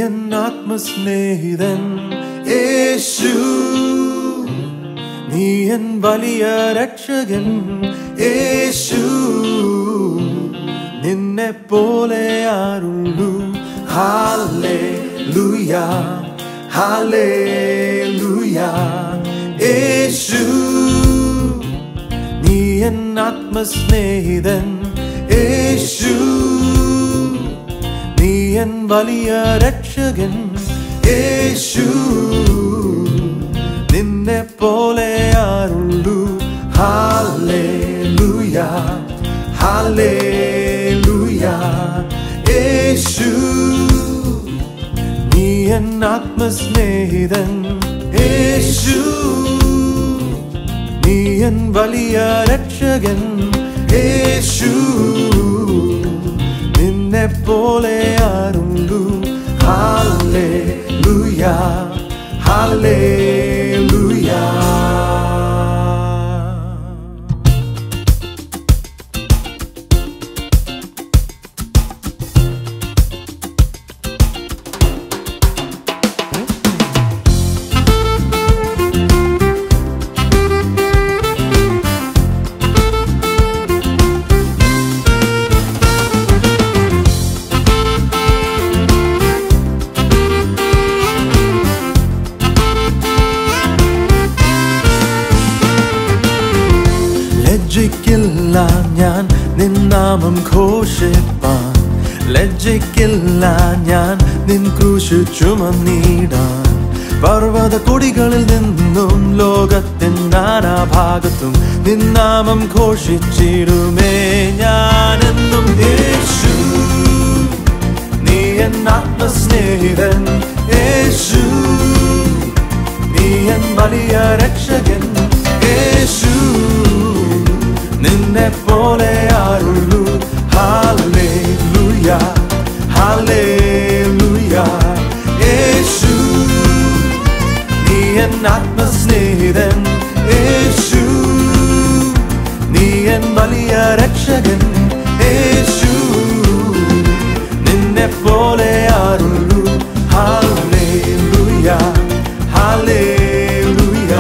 N ആത്മസ്നേഹിതൻ യേശു നീ N വലിയ രക്ഷകൻ യേശു നിന്നെ പോലെ ആരുള്ളൂ ഹാലേ ലുയ ഹാലേ ലുയ യേശു നീ എൻ ആത്മസ്നേഹിതൻ യേശു നീ എൻ വലിയ രക്ഷകൻ യേശു നിന്നെ പോലെ ആരുള്ളൂ ഹാലേ ലുയ ഹാലേ ലുയ യേശു നീ എൻ ആത്മസ്നേഹിതൻ യേശു നീ എൻ വലിയ രക്ഷകൻ യേശു നിന്നെ പോലെ ആരുള്ളൂ ഹാലേ ലുയ ഹാലേ ലുയ ലജ്ജിക്കില്ല ഞാൻ നിന്നാമം ഘോഷിപ്പാൻ ലജ്ജിക്കില്ല ഞാൻ നിൻ ക്രൂശ് ചുമന്നിടാൻ പർവ്വത കൊടികളിൽ നിന്നും ലോകത്തിൻ നാനാഭാഗത്തും നിന്നാമം ഘോഷിച്ചിടുമേ ഞാനെന്നും യേശു നീ എൻ ആത്മസ്നേഹിതൻ യേശു നീ എൻ വലിയ രക്ഷകൻ യേശു നിന്നെ പോലെ ആരുള്ളൂ ഹാലേ ലുയ ഹാലേ ലുയ യേശു നീ എൻ ആത്മസ്നേഹിതൻ യേശു നീ എൻ വലിയ രക്ഷകൻ യേശു നിന്നെ പോലെ ആരുള്ളൂ ഹാലേ ലുയ ഹാലേ ലുയ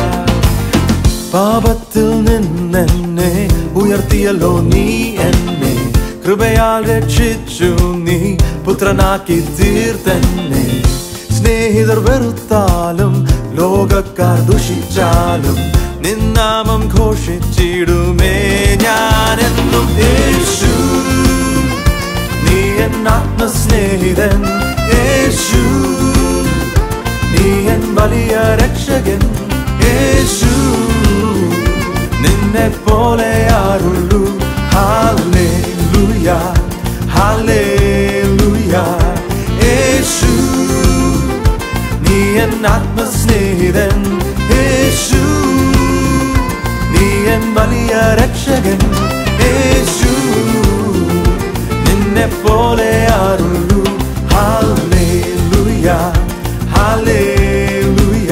പാപത്തിൽ നിന്നെന്നെ ഉയർത്തിയല്ലോ നീ എന്നെ കൃപയാൽ രക്ഷിച്ചു നീ പുത്രനാക്കി തീർത്തന്നെ സ്നേഹിതർ വെറുത്താലും ലോകക്കാർ ദുഷിച്ചാലും നിന്നാമം ഘോഷിച്ചിടുമേ ഞാനെന്നും യേശു നീ എൻ ആത്മസ്നേഹിതൻ യേശു നീ എൻ വലിയ രക്ഷകൻ യേശു നിന്നെ പോലെ ആരുള്ളൂ ഹാലേ ലുയ ഹാലേ ലുയ യേശു നീ എൻ ആത്മസ്നേഹിതൻ യേശു നീ എൻ വലിയ രക്ഷകൻ യേശു നിന്നെ പോലെ ആരുള്ളൂ ഹാലേ ലുയ ഹാലേ ലുയ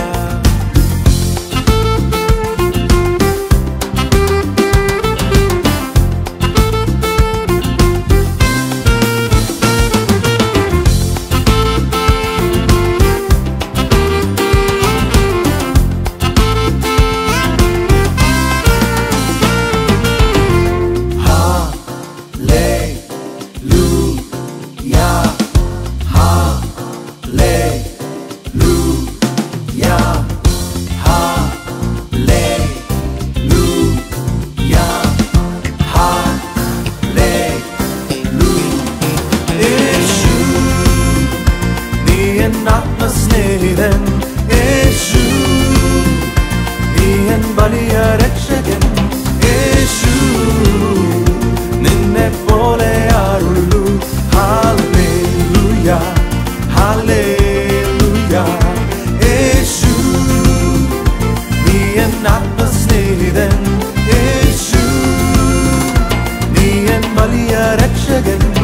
യേശു നീ എൻ ആത്മസ്നേഹിതൻ യേശു നീ എൻ വലിയ രക്ഷകൻ യേശു നിന്നെ പോലെ ആരുള്ളൂ ഹാലേ ലുയ ഹാലേ ലുയ യേശു നീ എൻ ആത്മസ്നേഹിതൻ യേശു നീ എൻ വലിയ രക്ഷകൻ